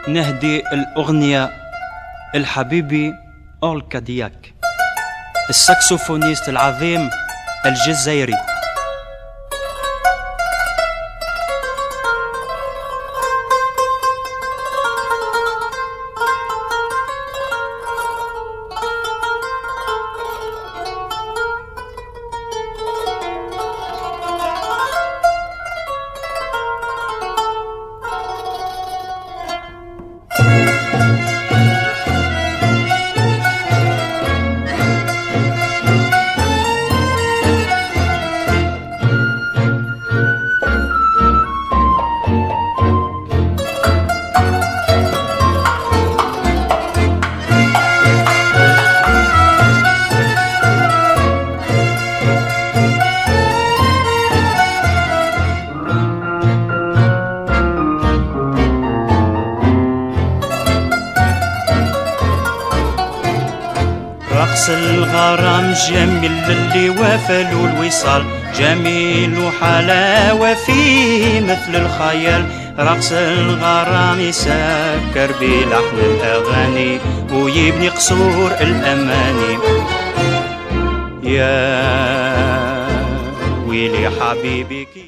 نهدي الأغنية الحبيبي أول كادياك الساكسوفونيست العظيم الجزائري رقص الغرام جميل للي وفلوا الوصال جميل وحلاوة فيه مثل الخيال رقص الغرام يسكر بلحن الأغاني ويبني قصور الأماني يا ويلي حبيبي